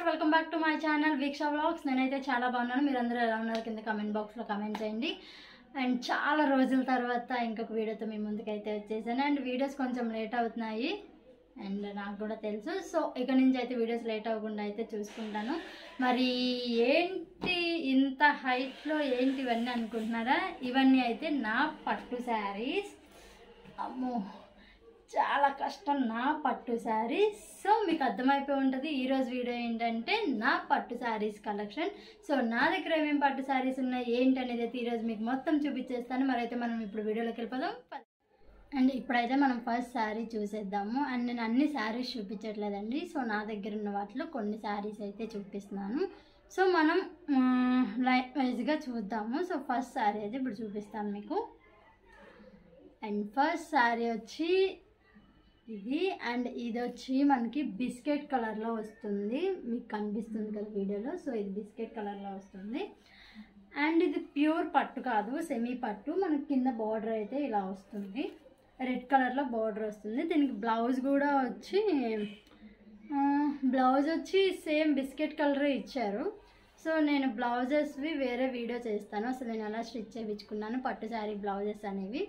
welcome back to my channel Veeksha vlogs నేనైతే చాలా బాగున్నాను మీరందరూ ఎలా ఉన్నారు కింద కమెంట్ బాక్స్లో కమెంట్ చేయండి అండ్ చాలా రోజుల తర్వాత ఇంకొక వీడియోతో మీ ముందుకైతే వచ్చేసాను అండ్ వీడియోస్ కొంచెం లేట్ అవుతున్నాయి అండ్ నాకు కూడా తెలుసు సో ఇక నుంచి అయితే వీడియోస్ లేట్ అవ్వకుండా అయితే చూసుకుంటాను మరి ఏంటి ఇంత హైట్లో ఏంటి ఇవన్నీ అనుకుంటున్నారా ఇవన్నీ అయితే నా పట్టు శారీస్ అమ్మో చాలా కష్టం నా పట్టు శారీస్ సో మీకు అర్థమైపోయి ఉంటుంది ఈరోజు వీడియో ఏంటంటే నా పట్టు శారీస్ కలెక్షన్ సో నా దగ్గర ఏమేమి పట్టు శారీస్ ఉన్నాయి ఏంటి అనేది అయితే ఈరోజు మీకు మొత్తం చూపించేస్తాను మరి అయితే మనం ఇప్పుడు వీడియోలోకి వెళ్ళిపోదాం అండ్ ఇప్పుడైతే మనం ఫస్ట్ శారీ చూసేద్దాము అండ్ నేను అన్ని శారీస్ చూపించట్లేదండి సో నా దగ్గర ఉన్న వాటిలో కొన్ని శారీస్ అయితే చూపిస్తున్నాను సో మనం లైట్ వైజ్గా చూద్దాము సో ఫస్ట్ శారీ అయితే ఇప్పుడు చూపిస్తాను మీకు అండ్ ఫస్ట్ శారీ వచ్చి ఇది అండ్ ఇది వచ్చి మనకి బిస్కెట్ కలర్లో వస్తుంది మీకు కనిపిస్తుంది కదా వీడియోలో సో ఇది బిస్కెట్ కలర్లో వస్తుంది అండ్ ఇది ప్యూర్ పట్టు కాదు సెమీ పట్టు మనకి కింద బార్డర్ అయితే ఇలా వస్తుంది రెడ్ కలర్లో బార్డర్ వస్తుంది దీనికి బ్లౌజ్ కూడా వచ్చి బ్లౌజ్ వచ్చి సేమ్ బిస్కెట్ కలరే ఇచ్చారు సో నేను బ్లౌజెస్వి వేరే వీడియో చేస్తాను అసలు నేను ఎలా స్టిచ్ చేయించుకున్నాను పట్టు శారీ బ్లౌజెస్ అనేవి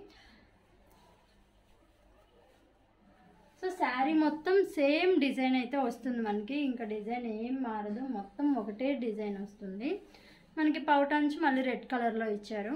సో శారీ మొత్తం సేమ్ డిజైన్ అయితే వస్తుంది మనకి ఇంకా డిజైన్ ఏం మారదు మొత్తం ఒకటే డిజైన్ వస్తుంది మనకి పౌటంచు మళ్ళీ రెడ్ కలర్లో ఇచ్చారు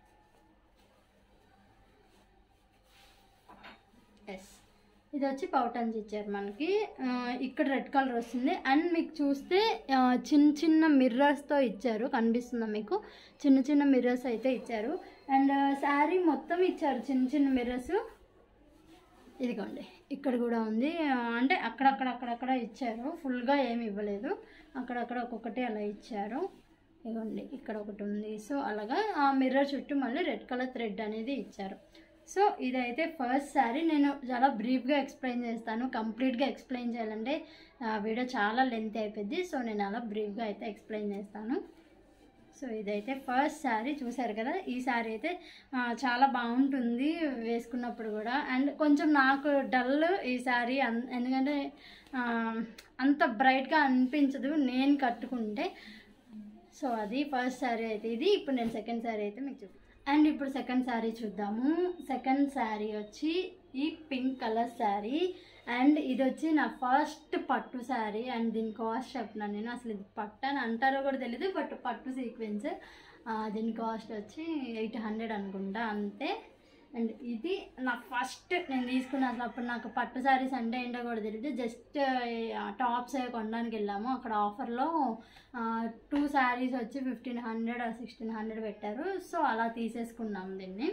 ఎస్ ఇది వచ్చి పౌటన్స్ ఇచ్చారు మనకి ఆ, ఇక్కడ రెడ్ కలర్ వస్తుంది అండ్ మీకు చూస్తే ఆ, చిన్న చిన్న మిర్రర్స్తో ఇచ్చారు కనిపిస్తుందా మీకు చిన్న చిన్న మిర్రర్స్ అయితే ఇచ్చారు అండ్ శారీ మొత్తం ఇచ్చారు చిన్న చిన్న మిర్రర్స్ ఇదిగోండి ఇక్కడ కూడా ఉంది ఆ, అంటే అక్కడక్కడ అక్కడక్కడ ఇచ్చారు ఫుల్గా ఏమి ఇవ్వలేదు అక్కడక్కడ ఒక్కొక్కటి అలా ఇచ్చారు ఇదిగోండి ఇక్కడ ఒకటి ఉంది సో అలాగా ఆ మిర్రర్ చుట్టూ మళ్ళీ రెడ్ కలర్ థ్రెడ్ అనేది ఇచ్చారు సో ఇదైతే ఫస్ట్ శారీ నేను చాలా బ్రీఫ్గా ఎక్స్ప్లెయిన్ చేస్తాను కంప్లీట్గా ఎక్స్ప్లెయిన్ చేయాలంటే ఆ వీడియో చాలా లెంత్ అయిపోద్ది సో నేను అలా బ్రీఫ్గా అయితే ఎక్స్ప్లెయిన్ చేస్తాను సో ఇదైతే ఫస్ట్ శారీ చూసారు కదా ఈ శారీ అయితే ఆ, చాలా బాగుంటుంది వేసుకున్నప్పుడు కూడా అండ్ కొంచెం నాకు డల్ ఈ శారీ అన్- ఎందుకంటే ఆ, అంత బ్రైట్గా అనిపించదు నేను కట్టుకుంటే సో అది ఫస్ట్ శారీ అయితే ఇది ఇప్పుడు నేను సెకండ్ శారీ అయితే మీకు చూపిస్తాను అండ్ ఇప్పుడు సెకండ్ శారీ చూద్దాము సెకండ్ శారీ వచ్చి ఈ పింక్ కలర్ శారీ అండ్ ఇది వచ్చి నా ఫస్ట్ పట్టు శారీ అండ్ దీని కాస్ట్ చెప్తున్నాను నేను అసలు ఇది పట్టు అని అంటారో కూడా తెలియదు బట్ పట్టు సీక్వెన్స్ దీని కాస్ట్ వచ్చి ఎయిట్ హండ్రెడ్ అనుకుంటా అంతే అండ్ ఇది నా ఫస్ట్ నేను తీసుకున్న అసలు అప్పుడు నాకు పట్టు శారీస్ అంటే ఏంటో కూడా తెలియదు జస్ట్ టాప్స్ కొనడానికి వెళ్ళాము అక్కడ ఆఫర్లో టూ శారీస్ వచ్చి ఫిఫ్టీన్ హండ్రెడ్ సిక్స్టీన్ హండ్రెడ్ పెట్టారు సో అలా తీసేసుకున్నాం దీన్ని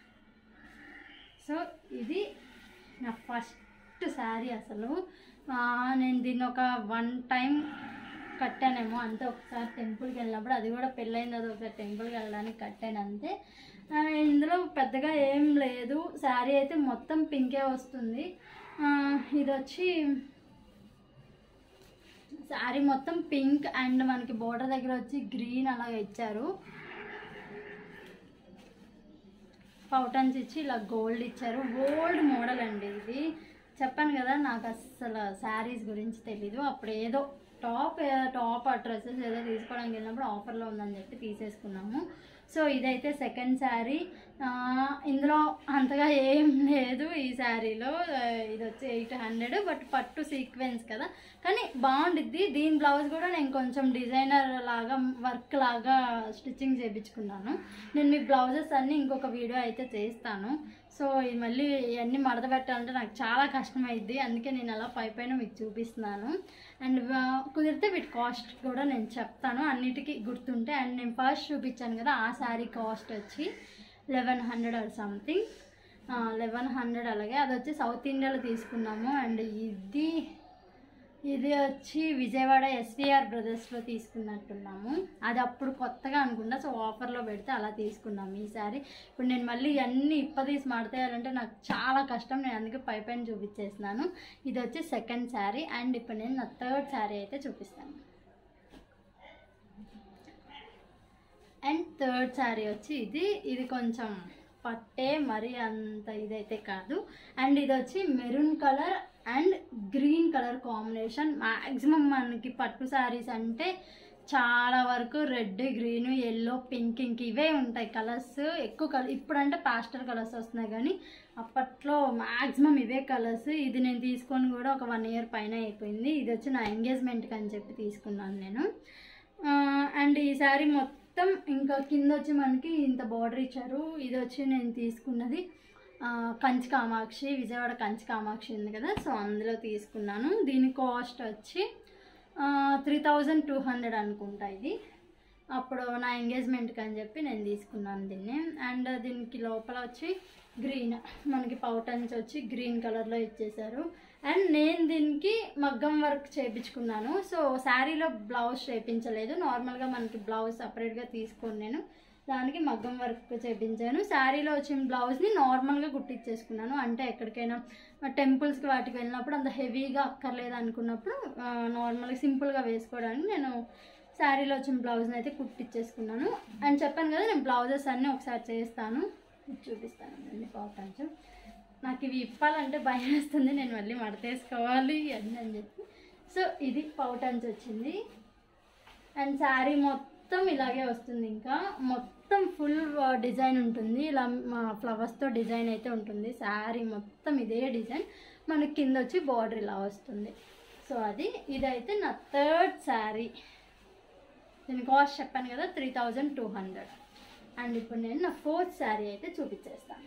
సో ఇది నా ఫస్ట్ శారీ అసలు ఆ, నేను దీన్ని ఒక వన్ టైం కట్టానేమో అంతే ఒకసారి టెంపుల్కి వెళ్ళినప్పుడు అది కూడా పెళ్ళైంది అది ఒకసారి టెంపుల్కి వెళ్ళడానికి కట్టాను అంతే ఆ, ఇందులో పెద్దగా ఏం లేదు శారీ అయితే మొత్తం పింకే వస్తుంది ఆ, ఇది వచ్చి శారీ మొత్తం పింక్ అండ్ మనకి బోర్డర్ దగ్గర వచ్చి గ్రీన్ అలాగ ఇచ్చారు పౌటన్స్ ఇచ్చి ఇలా గోల్డ్ ఇచ్చారు గోల్డ్ మోడల్ అండి ఇది చెప్పాను కదా నాకు అసలు శారీస్ గురించి తెలీదు అప్పుడు ఏదో టాప్ టాప్ డ్రెస్సెస్ ఏదో తీసుకోవడానికి వెళ్ళినప్పుడు ఆఫర్లో ఉందని చెప్పి తీసేసుకున్నాము సో ఇదైతే సెకండ్ శారీ ఇందులో అంతగా ఏం లేదు ఈ శారీలో ఆ, ఇది వచ్చి ఎయిట్ హండ్రెడ్ బట్ పట్టు సీక్వెన్స్ కదా కానీ బాగుండిద్ది దీని బ్లౌజ్ కూడా నేను కొంచెం డిజైనర్ లాగా వర్క్ లాగా స్టిచ్చింగ్ చేయించుకున్నాను నేను మీ బ్లౌజెస్ అన్నీ ఇంకొక వీడియో అయితే చేస్తాను సో ఇది మళ్ళీ ఇవన్నీ మడత పెట్టాలంటే నాకు చాలా కష్టమైద్ది అందుకే నేను అలా పై పైన మీకు చూపిస్తున్నాను అండ్ కుదిరితే వీటి కాస్ట్ కూడా నేను చెప్తాను అన్నిటికీ గుర్తుంటే అండ్ నేను ఫస్ట్ చూపించాను కదా ఆ శారీ కాస్ట్ వచ్చి eleven hundred or something eleven hundred అలాగే అది వచ్చి సౌత్ ఇండియాలో తీసుకున్నాము అండ్ ఇది ఇది వచ్చి విజయవాడ ఎస్విఆర్ బ్రదర్స్లో తీసుకున్నట్టున్నాము అది అప్పుడు కొత్తగా అనుకున్నా సో ఆఫర్లో పెడితే అలా తీసుకున్నాము ఈసారి ఇప్పుడు నేను మళ్ళీ అన్ని ఇప్పదీసి మడతేయాలంటే నాకు చాలా కష్టం నేను అందుకే పై పైన చూపించేస్తున్నాను ఇది వచ్చి సెకండ్ శారీ అండ్ ఇప్పుడు నేను నా థర్డ్ శారీ అయితే చూపిస్తాను అండ్ థర్డ్ శారీ వచ్చి ఇది ఇది కొంచెం పట్టే మరి అంత ఇదైతే కాదు అండ్ ఇది వచ్చి maroon colour and green colour combination maximum మనకి పట్టు శారీస్ అంటే చాలా వరకు రెడ్ గ్రీన్ ఎల్లో పింక్ ఇంక ఇవే ఉంటాయి కలర్స్ ఎక్కువ కలర్ ఇప్పుడంటే పాస్టల్ కలర్స్ వస్తున్నాయి కానీ అప్పట్లో మ్యాక్సిమం ఇవే కలర్స్ ఇది నేను తీసుకొని కూడా ఒక వన్ ఇయర్ పైన అయిపోయింది ఇది వచ్చి నా ఎంగేజ్మెంట్కి అని చెప్పి తీసుకున్నాను నేను అండ్ ఈ శారీ మొత్తం ఇంకా కింద వచ్చి మనకి ఇంత బార్డర్ ఇచ్చారు ఇది వచ్చి నేను తీసుకున్నది ఆ, కంచి కామాక్షి విజయవాడ కంచి కామాక్షి ఉంది కదా సో అందులో తీసుకున్నాను దీని కాస్ట్ వచ్చి త్రీ థౌజండ్ టూ హండ్రెడ్ అనుకుంటా ఇది అప్పుడు నా ఎంగేజ్మెంట్కి అని చెప్పి నేను తీసుకున్నాను దీన్ని అండ్ దీనికి లోపల వచ్చి గ్రీన్ మనకి పౌటన్స్ వచ్చి గ్రీన్ కలర్లో ఇచ్చేసారు అండ్ నేను దీనికి మగ్గం వర్క్ చేయించుకున్నాను సో శారీలో బ్లౌజ్ చేయించలేదు నార్మల్గా మనకి బ్లౌజ్ సపరేట్గా తీసుకొని నేను దానికి మగ్గం వర్క్ చేయించాను శారీలో వచ్చిన బ్లౌజ్ని నార్మల్గా కుట్టించేసుకున్నాను అంటే ఎక్కడికైనా టెంపుల్స్కి వాటికి వెళ్ళినప్పుడు అంత హెవీగా అక్కర్లేదు అనుకున్నప్పుడు నార్మల్గా సింపుల్గా వేసుకోవడానికి నేను శారీలో వచ్చిన బ్లౌజ్ని అయితే కుట్టించేసుకున్నాను అండ్ చెప్పాను కదా నేను బ్లౌజెస్ అన్నీ ఒకసారి చేస్తాను ఇది చూపిస్తాను అండి కాటన్స్ నాకు ఇవి ఇప్పాలంటే భయం వేస్తుంది నేను మళ్ళీ మడతేసుకోవాలి అని అని చెప్పి సో ఇది పౌటన్స్ వచ్చింది అండ్ శారీ మొత్తం ఇలాగే వస్తుంది ఇంకా మొత్తం ఫుల్ డిజైన్ ఉంటుంది ఇలా ఫ్లవర్స్తో డిజైన్ అయితే ఉంటుంది శారీ మొత్తం ఇదే డిజైన్ మనకి కింద వచ్చి బార్డర్ ఇలా వస్తుంది సో అది ఇదైతే నా థర్డ్ శారీ దీని కాస్ట్ చెప్పాను కదా three thousand two hundred and ఇప్పుడు నేను నా ఫోర్త్ శారీ అయితే చూపించేస్తాను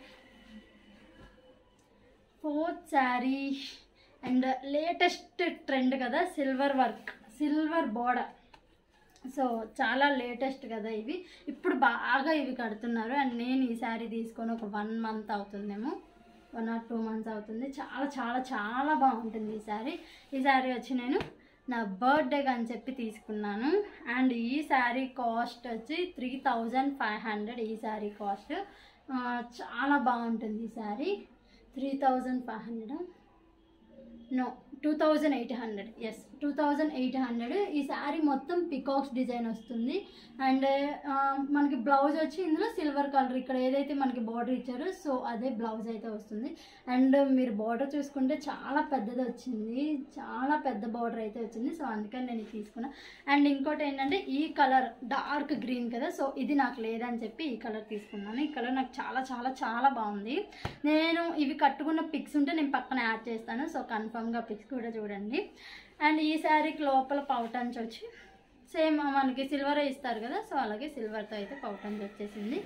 fourth sari and latest trend కదా silver work silver border so చాలా లేటెస్ట్ కదా ఇవి ఇప్పుడు బాగా ఇవి కడుతున్నారు అండ్ నేను ఈ శారీ తీసుకొని ఒక వన్ మంత్ అవుతుందేమో వన్ ఆర్ టూ మంత్స్ అవుతుంది చాలా చాలా చాలా బాగుంటుంది ఈ శారీ ఈ శారీ వచ్చి నేను నా బర్త్డేకి అని చెప్పి తీసుకున్నాను అండ్ ఈ శారీ కాస్ట్ వచ్చి త్రీ థౌజండ్ ఫైవ్ హండ్రెడ్ ఈ శారీ కాస్ట్ చాలా బాగుంటుంది ఈ sari three thousand five hundred no two thousand eight hundred yes two thousand eight hundred ఈ శారీ మొత్తం పికాక్స్ డిజైన్ వస్తుంది అండ్ మనకి బ్లౌజ్ వచ్చి ఇందులో సిల్వర్ కలర్ ఇక్కడ ఏదైతే మనకి బార్డర్ ఇచ్చారో సో అదే బ్లౌజ్ అయితే వస్తుంది అండ్ మీరు బార్డర్ చూసుకుంటే చాలా పెద్దది వచ్చింది చాలా పెద్ద బార్డర్ అయితే వచ్చింది సో అందుకని నేను ఇది తీసుకున్నా అండ్ ఇంకోటి ఏంటంటే ఈ కలర్ డార్క్ గ్రీన్ కదా సో ఇది నాకు లేదని చెప్పి ఈ కలర్ తీసుకున్నాను ఈ కలర్ నాకు చాలా చాలా చాలా బాగుంది నేను ఇవి కట్టుకున్న పిక్స్ ఉంటే నేను పక్కన యాడ్ చేస్తాను సో కన్ఫర్మ్గా పిక్స్ కూడా చూడండి అండ్ ఈ శారీకి లోపల పౌటన్స్ వచ్చి సేమ్ మనకి సిల్వర్ ఇస్తారు కదా సో అలాగే సిల్వర్తో అయితే పౌటన్స్ వచ్చేసింది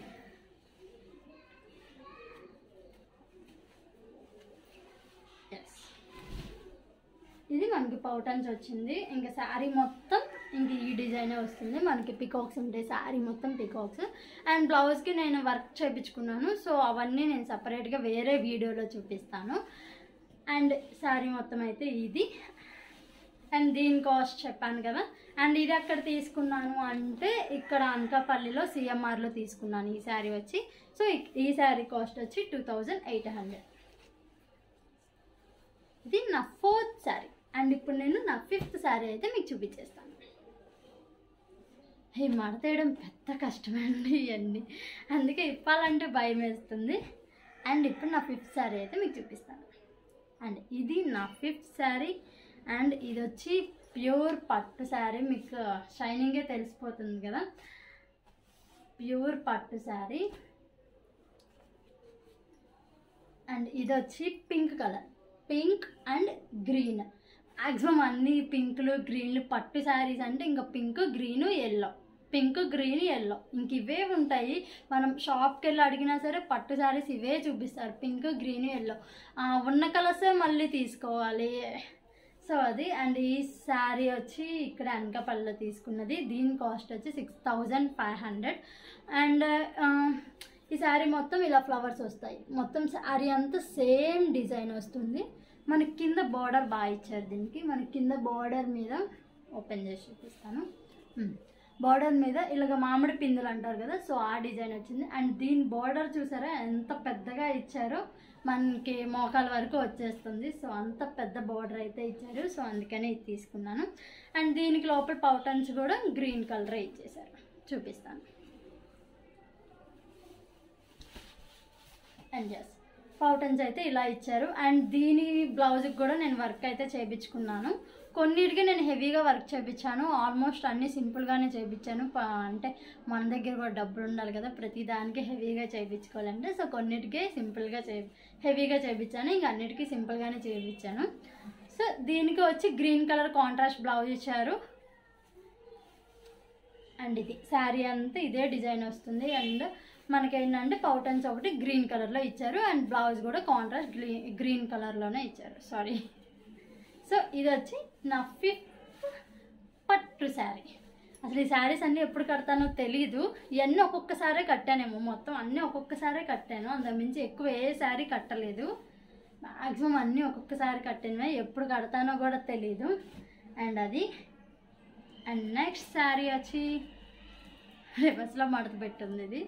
ఎస్ ఇది మనకి పౌటన్స్ వచ్చింది ఇంకా శారీ మొత్తం ఇంక ఈ డిజైనే వస్తుంది మనకి పికాక్స్ ఉంటాయి శారీ మొత్తం పికాక్స్ అండ్ బ్లౌజ్కి నేను వర్క్ చేయించుకున్నాను సో అవన్నీ నేను సపరేట్గా వేరే వీడియోలో చూపిస్తాను అండ్ శారీ మొత్తం అయితే ఇది అండ్ దీని కాస్ట్ చెప్పాను కదా అండ్ ఇది ఎక్కడ తీసుకున్నాను అంటే ఇక్కడ అనకాపల్లిలో సిఎంఆర్లో తీసుకున్నాను ఈ శారీ వచ్చి సో ఈ- ఈ శారీ కాస్ట్ వచ్చి టూ థౌజండ్ ఎయిట్ హండ్రెడ్ ఇది నా ఫోర్త్ శారీ అండ్ ఇప్పుడు నేను నా ఫిఫ్త్ శారీ అయితే మీకు చూపించేస్తాను ఈ మడతేయడం పెద్ద కష్టమండి ఇవన్నీ అందుకే ఇప్పాలంటే భయం వేస్తుంది అండ్ ఇప్పుడు నా ఫిఫ్త్ శారీ అయితే మీకు చూపిస్తాను అండ్ ఇది నా ఫిఫ్త్ శారీ అండ్ ఇది వచ్చి ప్యూర్ పట్టు శారీ మీకు షైనింగే తెలిసిపోతుంది కదా ప్యూర్ పట్టు శారీ అండ్ ఇది వచ్చి pink colour pink and green maximum అన్ని పింక్లు గ్రీన్లు పట్టు శారీస్ అంటే ఇంకా pink green yellow pink green yellow ఇంక ఇవే ఉంటాయి మనం షాప్కి వెళ్ళి అడిగినా సరే పట్టు శారీస్ ఇవే చూపిస్తారు పింక్ గ్రీన్ ఎల్లో ఉన్న కలర్సే మళ్ళీ తీసుకోవాలి సో అది అండ్ ఈ శారీ వచ్చి ఇక్కడ అనకాపల్లిలో తీసుకున్నది దీని కాస్ట్ వచ్చి six thousand five hundred and ఈ శారీ మొత్తం ఇలా ఫ్లవర్స్ వస్తాయి మొత్తం శారీ అంతా సేమ్ డిజైన్ వస్తుంది మనకి కింద బార్డర్ బాగా ఇచ్చారు దీనికి మనకి కింద బార్డర్ మీద ఓపెన్ చేసి చూపిస్తాను బార్డర్ మీద ఇలాగ మామిడి పిందులు అంటారు కదా సో ఆ డిజైన్ వచ్చింది అండ్ దీని బార్డర్ చూసారా ఎంత పెద్దగా ఇచ్చారో మనకి మోకాల వరకు వచ్చేస్తుంది సో అంత పెద్ద బార్డర్ అయితే ఇచ్చారు సో అందుకనే ఇది తీసుకున్నాను అండ్ దీనికి లోపల పౌటన్స్ కూడా గ్రీన్ కలరే ఇచ్చేసారు చూపిస్తాను అండ్ ఎస్ పౌటన్స్ అయితే ఇలా ఇచ్చారు అండ్ దీని బ్లౌజ్కి కూడా నేను వర్క్ అయితే చేయించుకున్నాను కొన్నిటికి నేను హెవీగా వర్క్ చేయించాను ఆల్మోస్ట్ అన్నీ సింపుల్గానే చేయించాను ప- అంటే మన దగ్గర కూడా డబ్బులు ఉండాలి కదా ప్రతి దానికి హెవీగా చేయించుకోవాలంటే సో కొన్నిటికే సింపుల్గా చే హెవీగా చేయించాను ఇంకా అన్నిటికీ సింపుల్గానే చేయించాను సో దీనికి వచ్చి గ్రీన్ కలర్ కాంట్రాస్ట్ బ్లౌజ్ ఇచ్చారు అండ్ ఇది శారీ అంతా ఇదే డిజైన్ వస్తుంది అండ్ మనకేంటంటే పౌటన్స్ ఒకటి గ్రీన్ కలర్లో ఇచ్చారు అండ్ బ్లౌజ్ కూడా కాంట్రాస్ట్ గ్రీ గ్రీన్ కలర్లోనే ఇచ్చారు సారీ సో ఇది వచ్చి నా ఫిఫ్త్ పట్టు శారీ అసలు ఈ శారీస్ అన్నీ ఎప్పుడు కడతానో తెలీదు ఇవన్నీ ఒక్కొక్కసారే కట్టానేమో మొత్తం అన్నీ ఒక్కొక్కసారే కట్టాను అంతకుమించి ఎక్కువ ఏ శారీ కట్టలేదు మ్యాక్సిమం అన్నీ ఒక్కొక్కసారి కట్టినవే ఎప్పుడు కడతానో కూడా తెలీదు అండ్ అది అండ్ నెక్స్ట్ శారీ వచ్చి రివర్స్లో మడత పెట్టింది ఇది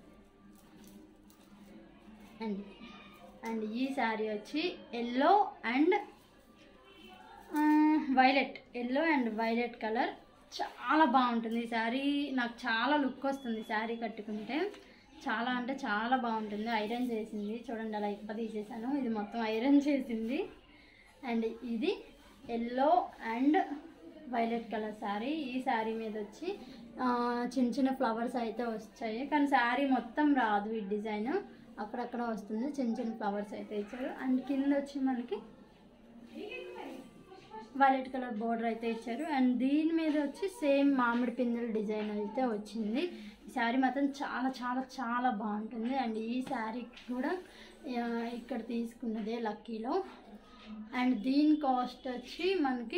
అండ్ అండ్ ఈ శారీ వచ్చి yellow and violet yellow and violet colour చాలా బాగుంటుంది ఈ శారీ నాకు చాలా లుక్ వస్తుంది శారీ కట్టుకుంటే చాలా అంటే చాలా బాగుంటుంది ఐరన్ చేసింది చూడండి అలా ఇప్ప తీసేసాను ఇది మొత్తం ఐరన్ చేసింది అండ్ ఇది yellow and violet colour sari ఈ శారీ మీద వచ్చి ఆ, చిన్న చిన్న ఫ్లవర్స్ అయితే వచ్చాయి కానీ శారీ మొత్తం రాదు ఈ డిజైన్ అక్కడక్కడ వస్తుంది చిన్న చిన్న ఫ్లవర్స్ అయితే ఇచ్చారు అండ్ కింద వచ్చి మనకి వైలెట్ కలర్ బోర్డర్ అయితే ఇచ్చారు అండ్ దీని మీద వచ్చి సేమ్ మామిడి పిందెల డిజైన్ అయితే వచ్చింది ఈ శారీ మాత్రం చాలా చాలా చాలా బాగుంటుంది అండ్ ఈ శారీ కూడా ఆ, ఇక్కడ తీసుకున్నదే లక్కీలో అండ్ దీని కాస్ట్ వచ్చి మనకి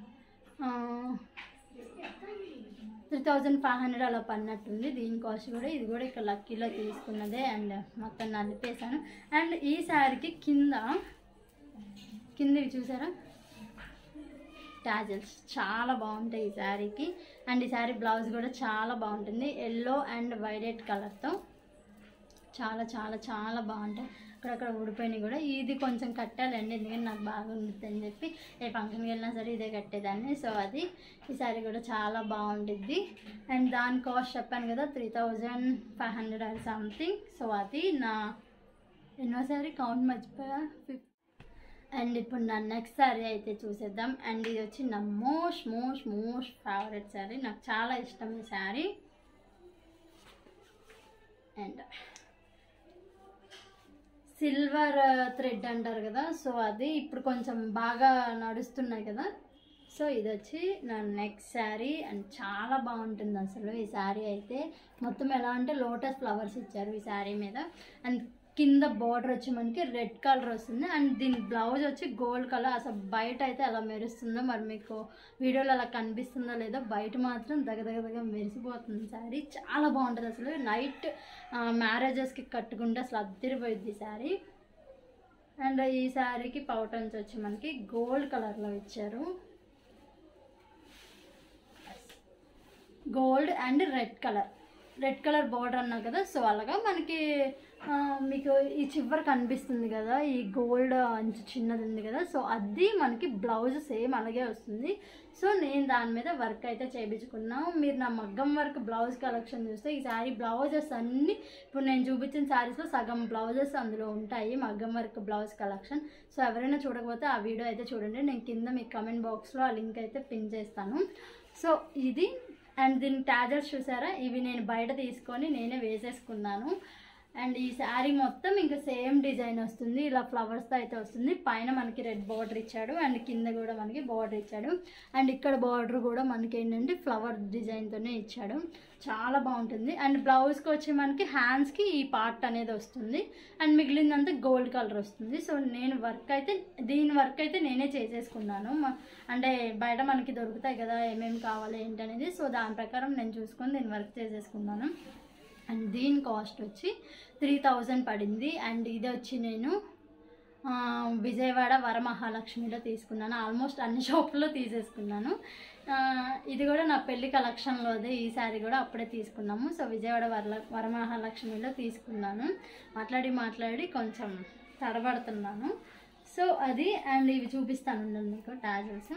త్రీ థౌజండ్ ఫైవ్ హండ్రెడ్ అలా పడినట్టుంది దీని కాస్ట్ కూడా ఇది కూడా ఇక్కడ లక్కీలో తీసుకున్నదే అండ్ మొత్తం నలిపేశాను అండ్ ఈ శారీకి కింద కిందవి చూసారా టాజల్స్ చాలా బాగుంటాయి ఈ శారీకి అండ్ ఈ శారీ బ్లౌజ్ కూడా చాలా బాగుంటుంది ఎల్లో అండ్ వైలెట్ కలర్తో చాలా చాలా చాలా బాగుంటాయి అక్కడక్కడ ఊడిపోయినాయి కూడా ఇది కొంచెం కట్టాలండి ఎందుకంటే నాకు బాగా ఉంటుంది అని చెప్పి ఏ ఫంక్షన్కి వెళ్ళినా సరే ఇదే కట్టేదాన్ని సో అది ఈ శారీ కూడా చాలా బాగుంటుంది అండ్ దాని కాస్ట్ చెప్పాను కదా three thousand five hundred and something so అది నా ఎన్నో శారీ కౌంట్ మర్చిపోయా ఫిఫ్ అండ్ ఇప్పుడు నా నెక్స్ట్ శారీ అయితే చూసేద్దాం అండ్ ఇది వచ్చి నా most most most favourite sari నాకు చాలా ఇష్టం ఈ శారీ అండ్ సిల్వర్ థ్రెడ్ అంటారు కదా సో అది ఇప్పుడు కొంచెం బాగా నడుస్తున్నాయి కదా సో ఇది వచ్చి నా నెక్స్ట్ శారీ అండ్ చాలా బాగుంటుంది అసలు ఈ శారీ అయితే మొత్తం ఎలా అంటే లోటస్ ఫ్లవర్స్ ఇచ్చారు ఈ శారీ మీద అండ్ కింద బార్డర్ వచ్చి మనకి రెడ్ కలర్ వస్తుంది అండ్ దీని బ్లౌజ్ వచ్చి గోల్డ్ కలర్ అసలు బయట అయితే అలా మెరుస్తుందో మరి మీకు వీడియోలో అలా కనిపిస్తుందో లేదో బయట మాత్రం దగదగదగ మెరిసిపోతుంది శారీ చాలా బాగుంటుంది అసలు నైట్ మ్యారేజెస్కి కట్టుకుంటే అసలు అద్దరిపోయింది శారీ అండ్ ఈ శారీకి పౌటన్స్ వచ్చి మనకి గోల్డ్ కలర్లో ఇచ్చారు gold and red colour red colour border అన్నా కదా సో అలాగా మనకి ఆ, మీకు ఈ చివర కనిపిస్తుంది కదా ఈ గోల్డ్ అంచు చిన్నది ఉంది కదా సో అది మనకి బ్లౌజ్ సేమ్ అలాగే వస్తుంది సో నేను దాని మీద వర్క్ అయితే చేయించుకున్నా మీరు నా మగ్గం వర్క్ బ్లౌజ్ కలెక్షన్ చూస్తే ఈ శారీ బ్లౌజెస్ అన్నీ ఇప్పుడు నేను చూపించిన శారీస్లో సగం బ్లౌజెస్ అందులో ఉంటాయి మగ్గం వర్క్ బ్లౌజ్ కలెక్షన్ సో ఎవరైనా చూడకపోతే ఆ వీడియో అయితే చూడండి నేను కింద మీకు కమెంట్ బాక్స్లో ఆ లింక్ అయితే పిన్ చేస్తాను సో ఇది అండ్ దీని ట్యాజర్స్ చూసారా ఇవి నేను బయట తీసుకొని నేనే వేసేసుకున్నాను అండ్ ఈ శారీ మొత్తం ఇంకా సేమ్ డిజైన్ వస్తుంది ఇలా ఫ్లవర్స్తో అయితే వస్తుంది పైన మనకి రెడ్ బార్డర్ ఇచ్చాడు అండ్ కింద కూడా మనకి బార్డర్ ఇచ్చాడు అండ్ ఇక్కడ బార్డర్ కూడా మనకి ఏంటంటే ఫ్లవర్ డిజైన్తోనే ఇచ్చాడు చాలా బాగుంటుంది అండ్ బ్లౌజ్కి వచ్చి మనకి హ్యాండ్స్కి ఈ పార్ట్ అనేది వస్తుంది అండ్ మిగిలిందంతా గోల్డ్ కలర్ వస్తుంది సో నేను వర్క్ అయితే దీని వర్క్ అయితే నేనే చేసేసుకున్నాను మ- అంటే బయట మనకి దొరుకుతాయి కదా ఏమేమి కావాలి ఏంటనేది సో దాని ప్రకారం నేను చూసుకొని దీని వర్క్ చేసేసుకున్నాను అండ్ దీని కాస్ట్ వచ్చి త్రీ థౌజండ్ పడింది అండ్ ఇది వచ్చి నేను ఆ, విజయవాడ వరమహాలక్ష్మిలో తీసుకున్నాను ఆల్మోస్ట్ అన్ని షాపుల్లో తీసేసుకున్నాను ఆ, ఇది కూడా నా పెళ్లి కలెక్షన్లోదే ఈ శారీ కూడా అప్పుడే తీసుకున్నాము సో విజయవాడ వర వరమహాలక్ష్మిలో తీసుకున్నాను మాట్లాడి మాట్లాడి కొంచెం తడబడుతున్నాను సో అది అండ్ ఇవి చూపిస్తాను ఉండండి మీకు టాజల్స్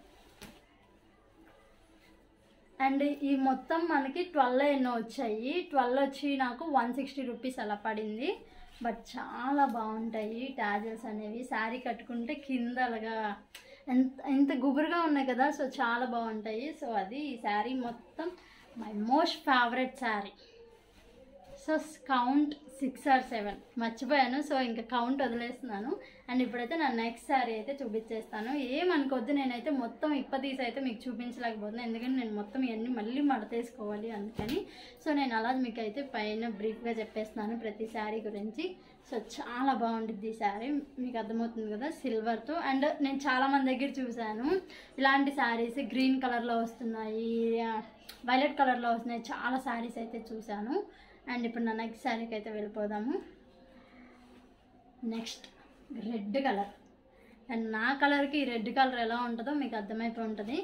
అండ్ ఈ మొత్తం మనకి ట్వెల్వ్ ఎన్నో వచ్చాయి ట్వెల్వ్ వచ్చి నాకు వన్ సిక్స్టీ రూపీస్ అలా పడింది బట్ చాలా బాగుంటాయి టాజల్స్ అనేవి శారీ కట్టుకుంటే కింద అలాగా ఎంత ఎంత గుబురుగా ఉన్నాయి కదా సో చాలా బాగుంటాయి సో అది ఈ శారీ మొత్తం my most favourite sari so count six or seven మర్చిపోయాను సో ఇంకా కౌంట్ వదిలేస్తున్నాను అండ్ ఇప్పుడైతే నా నెక్స్ట్ శారీ అయితే చూపించేస్తాను ఏమనుకోవద్దు నేనైతే మొత్తం ఇప్పతీసి అయితే మీకు చూపించలేకపోతున్నాను ఎందుకంటే నేను మొత్తం ఇవన్నీ మళ్ళీ మడతేసుకోవాలి అందుకని సో నేను అలా మీకు అయితే పైన బ్రీఫ్గా చెప్పేస్తున్నాను ప్రతి శారీ గురించి సో చాలా బాగుంటుంది ఈ శారీ మీకు అర్థమవుతుంది కదా సిల్వర్తో అండ్ నేను చాలా మంది దగ్గర చూశాను ఇలాంటి శారీస్ గ్రీన్ కలర్లో వస్తున్నాయి వైలెట్ కలర్లో వస్తున్నాయి చాలా శారీస్ అయితే చూశాను అండ్ ఇప్పుడు నా నెక్స్ట్ శారీకి అయితే వెళ్ళిపోదాము నెక్స్ట్ రెడ్ కలర్ అండ్ నా కలర్కి ఈ రెడ్ కలర్ ఎలా ఉంటుందో మీకు అర్థమైపోయి ఉంటుంది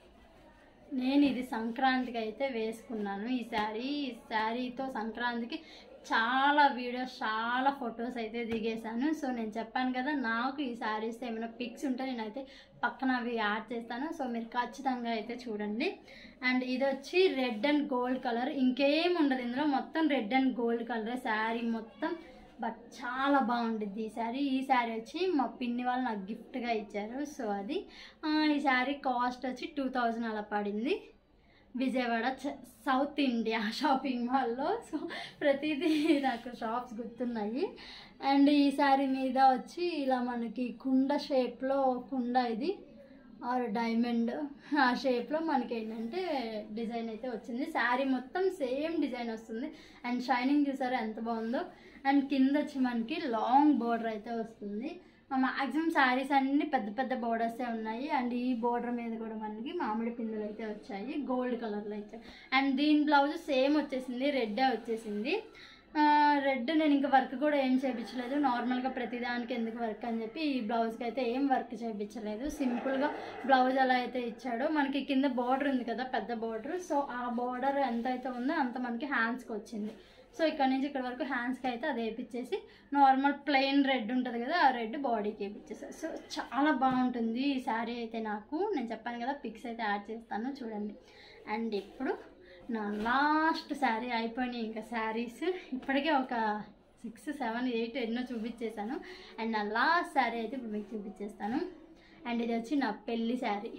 నేను ఇది సంక్రాంతికి అయితే వేసుకున్నాను ఈ శారీ ఈ శారీతో సంక్రాంతికి చాలా వీడియోస్ చాలా ఫొటోస్ అయితే దిగేశాను సో నేను చెప్పాను కదా నాకు ఈ శారీస్ ఏమైనా పిక్స్ ఉంటే నేనైతే పక్కన అవి యాడ్ చేస్తాను సో మీరు ఖచ్చితంగా అయితే చూడండి అండ్ ఇది వచ్చి రెడ్ అండ్ గోల్డ్ కలర్ ఇంకేం ఉండదు ఇందులో మొత్తం red and gold colour sari మొత్తం బట్ చాలా బాగుంటుంది ఈ శారీ ఈ శారీ వచ్చి మా పిన్ని వాళ్ళు నాకు గిఫ్ట్గా ఇచ్చారు సో అది ఆ, ఈ శారీ కాస్ట్ వచ్చి టూ థౌజండ్ అలా పడింది విజయవాడ చ- సౌత్ ఇండియా షాపింగ్ మాల్లో సో ప్రతిదీ నాకు షాప్స్ గుర్తున్నాయి అండ్ ఈ శారీ మీద వచ్చి ఇలా మనకి కుండ షేప్లో కుండ ఇది ఆర్ డైమండ్ ఆ షేప్లో మనకి ఏంటంటే డిజైన్ అయితే వచ్చింది శారీ మొత్తం సేమ్ డిజైన్ వస్తుంది అండ్ షైనింగ్ చూసారా ఎంత బాగుందో అండ్ కింద వచ్చి మనకి లాంగ్ బోర్డర్ అయితే వస్తుంది మ్యాక్సిమం శారీస్ అన్ని పెద్ద పెద్ద బోర్డర్సే ఉన్నాయి అండ్ ఈ బోర్డర్ మీద కూడా మనకి మామిడి పిందులు అయితే వచ్చాయి గోల్డ్ కలర్లో అయితే అండ్ దీని బ్లౌజ్ సేమ్ వచ్చేసింది రెడ్డే వచ్చేసింది రెడ్ నేను ఇంకా వర్క్ కూడా ఏం చేయించలేదు నార్మల్గా ప్రతిదానికి ఎందుకు వర్క్ అని చెప్పి ఈ బ్లౌజ్కి అయితే ఏం వర్క్ చేయించలేదు సింపుల్గా బ్లౌజ్ ఎలా అయితే ఇచ్చాడో మనకి కింద బార్డర్ ఉంది కదా పెద్ద బార్డర్ సో ఆ బార్డర్ ఎంత అయితే ఉందో అంత మనకి హ్యాండ్స్కి వచ్చింది సో ఇక్కడ నుంచి ఇక్కడ వరకు హ్యాండ్స్కి అయితే అది వేపించేసి నార్మల్ ప్లెయిన్ రెడ్ ఉంటుంది కదా ఆ రెడ్ బాడీకి వేపించేసారు సో చాలా బాగుంటుంది ఈ శారీ అయితే నాకు నేను చెప్పాను కదా పిక్స్ అయితే యాడ్ చేస్తాను చూడండి అండ్ ఇప్పుడు నా లాస్ట్ శారీ అయిపోయినాయి ఇంకా శారీస్ ఇప్పటికే ఒక సిక్స్ సెవెన్ ఎయిట్ ఎన్నో చూపించేశాను అండ్ నా లాస్ట్ శారీ అయితే ఇప్పుడు మీకు చూపించేస్తాను అండ్ ఇది వచ్చి నా పెళ్ళి శారీ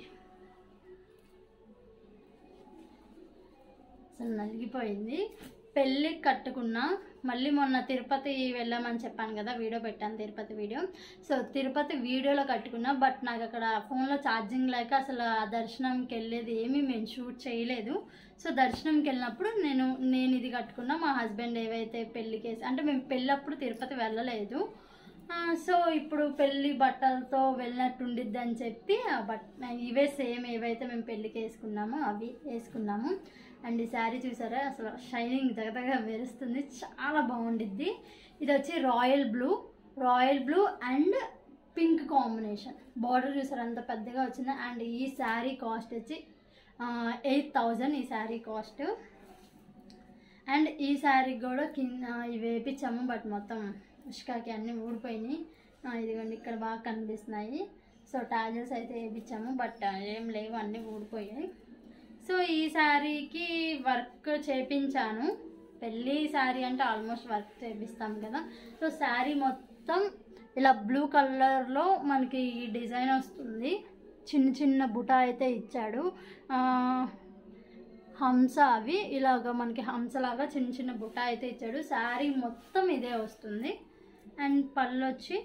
అసలు నలిగిపోయింది పెళ్ళి కట్టుకున్నా మళ్ళీ మొన్న తిరుపతి వెళ్ళామని చెప్పాను కదా వీడియో పెట్టాను తిరుపతి వీడియో సో తిరుపతి వీడియోలో కట్టుకున్నా బట్ నాకు అక్కడ ఫోన్లో ఛార్జింగ్ లేక అసలు ఆ దర్శనంకి వెళ్ళేది ఏమీ మేము షూట్ చేయలేదు సో దర్శనంకి వెళ్ళినప్పుడు నేను నేను ఇది కట్టుకున్నా మా హస్బెండ్ ఏవైతే పెళ్ళికి అంటే మేము పెళ్ళప్పుడు తిరుపతి వెళ్ళలేదు ఆ, సో ఇప్పుడు పెళ్ళి బట్టలతో వెళ్ళినట్టు ఉండిద్ది అని చెప్పి ఆ బట్ ఇవే సేమ్ ఏవైతే మేము పెళ్ళికి వేసుకున్నామో అవి వేసుకున్నాము అండ్ ఈ శారీ చూసారా అసలు షైనింగ్ దగ్గరగా మెరుస్తుంది చాలా బాగుండిద్ది ఇది వచ్చి royal blue royal blue and pink combination border చూసారా అంత పెద్దగా వచ్చింది అండ్ ఈ శారీ కాస్ట్ వచ్చి ఎయిట్ థౌజండ్ ఈ శారీ కాస్ట్ అండ్ ఈ శారీ కూడా కింద ఇవి వేపించాము బట్ మొత్తం ఉష్కాకి అన్నీ ఊడిపోయినాయి ఆ, ఇదిగోండి ఇక్కడ బాగా కనిపిస్తున్నాయి సో టాజల్స్ అయితే వేపించాము బట్ ఏం లేవు అన్నీ ఊడిపోయాయి సో ఈ శారీకి వర్క్ చేపించాను పెళ్ళి శారీ అంటే ఆల్మోస్ట్ వర్క్ చేపిస్తాం కదా సో శారీ మొత్తం ఇలా బ్లూ కలర్లో మనకి ఈ డిజైన్ వస్తుంది చిన్న చిన్న బుటా అయితే ఇచ్చాడు ఆ, హంస అవి ఇలాగ మనకి హంసలాగా చిన్న చిన్న బుట్ట అయితే ఇచ్చాడు శారీ మొత్తం ఇదే వస్తుంది అండ్ పళ్ళు వచ్చి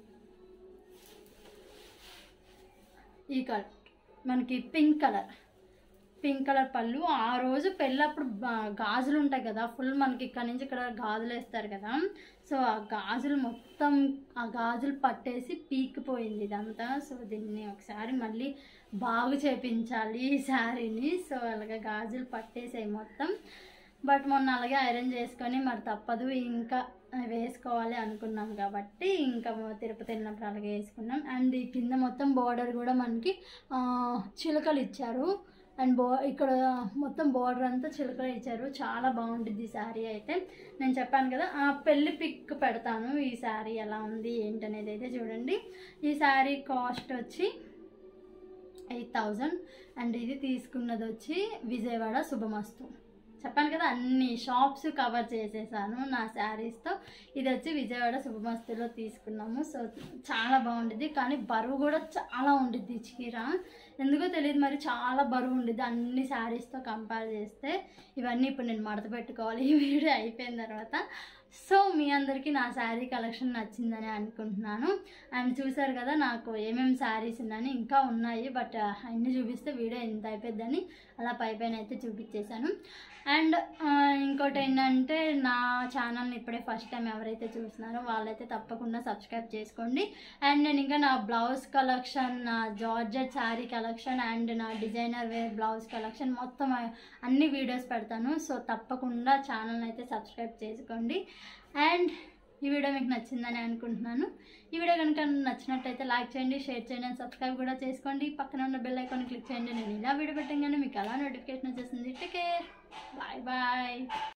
ఈ కలర్ మనకి పింక్ కలర్ పింక్ కలర్ పళ్ళు ఆ రోజు పెళ్ళప్పుడు బా- గాజులు ఉంటాయి కదా ఫుల్ మనకి ఇక్కడ నుంచి ఇక్కడ గాజులు వేస్తారు కదా సో ఆ గాజులు మొత్తం ఆ గాజులు పట్టేసి పీకిపోయింది ఇదంతా సో దీన్ని ఒకసారి మళ్ళీ బాగు చేపించాలి ఈ శారీని సో అలాగే గాజులు పట్టేసాయి మొత్తం బట్ మొన్న అలాగే ఐరన్ చేసుకొని మరి తప్పదు ఇంకా వేసుకోవాలి అనుకున్నాం కాబట్టి ఇంకా మొ- తిరుపతి వెళ్ళినప్పుడు అలాగే వేసుకున్నాం అండ్ ఈ కింద మొత్తం బార్డర్ కూడా మనకి ఆ, చిలుకలు ఇచ్చారు అండ్ బో ఇక్కడ మొత్తం బార్డర్ అంతా చిలుకలు ఇచ్చారు చాలా బాగుంటుంది ఈ శారీ అయితే నేను చెప్పాను కదా ఆ పెళ్లి పిక్ పెడతాను ఈ శారీ ఎలా ఉంది ఏంటనేది అయితే చూడండి ఈ శారీ కాస్ట్ వచ్చి ఎయిట్ థౌజండ్ అండ్ ఇది తీసుకున్నది వచ్చి విజయవాడ శుభమస్తు చెప్పాను కదా అన్ని షాప్స్ కవర్ చేసేసాను నా శారీస్తో ఇది వచ్చి విజయవాడ శుభమస్తులో తీసుకున్నాము సో చాలా బాగుండిద్ది కానీ బరువు కూడా చాలా ఉండిద్ది ఈ చీర ఎందుకో తెలియదు మరి చాలా బరువు ఉండిద్ది అన్ని శారీస్తో కంపేర్ చేస్తే ఇవన్నీ ఇప్పుడు నేను మడత పెట్టుకోవాలి ఈ వీడియో అయిపోయిన తర్వాత సో మీ అందరికీ నా శారీ కలెక్షన్ నచ్చిందని అనుకుంటున్నాను అండ్ చూసారు కదా నాకు ఏమేమి శారీస్ ఉన్నాయని ఇంకా ఉన్నాయి బట్ అన్ని చూపిస్తే వీడియో ఎంత అయిపోద్దని అలా పై పైన అయితే చూపించేశాను అండ్ ఇంకోటి ఏంటంటే నా ఛానల్ని ఇప్పుడే ఫస్ట్ టైం ఎవరైతే చూస్తున్నారో వాళ్ళైతే తప్పకుండా సబ్స్క్రైబ్ చేసుకోండి అండ్ నేను ఇంకా నా బ్లౌజ్ కలెక్షన్ నా జార్జెట్ శారీ కలెక్షన్ అండ్ నా డిజైనర్ వేర్ బ్లౌజ్ కలెక్షన్ మొత్తం అన్ని వీడియోస్ పెడతాను సో తప్పకుండా ఛానల్ని అయితే సబ్స్క్రైబ్ చేసుకోండి అండ్ ఈ వీడియో మీకు నచ్చిందని అనుకుంటున్నాను ఈ వీడియో కనుక నచ్చినట్టయితే లైక్ చేయండి షేర్ చేయండి అండ్ సబ్స్క్రైబ్ కూడా చేసుకోండి పక్కన ఉన్న బెల్ ఐకాన్ క్లిక్ చేయండి నేను ఇలా వీడియో పెట్టగానే మీకు అలా నోటిఫికేషన్ వచ్చేసింది టేక్ కేర్ బాయ్ బాయ్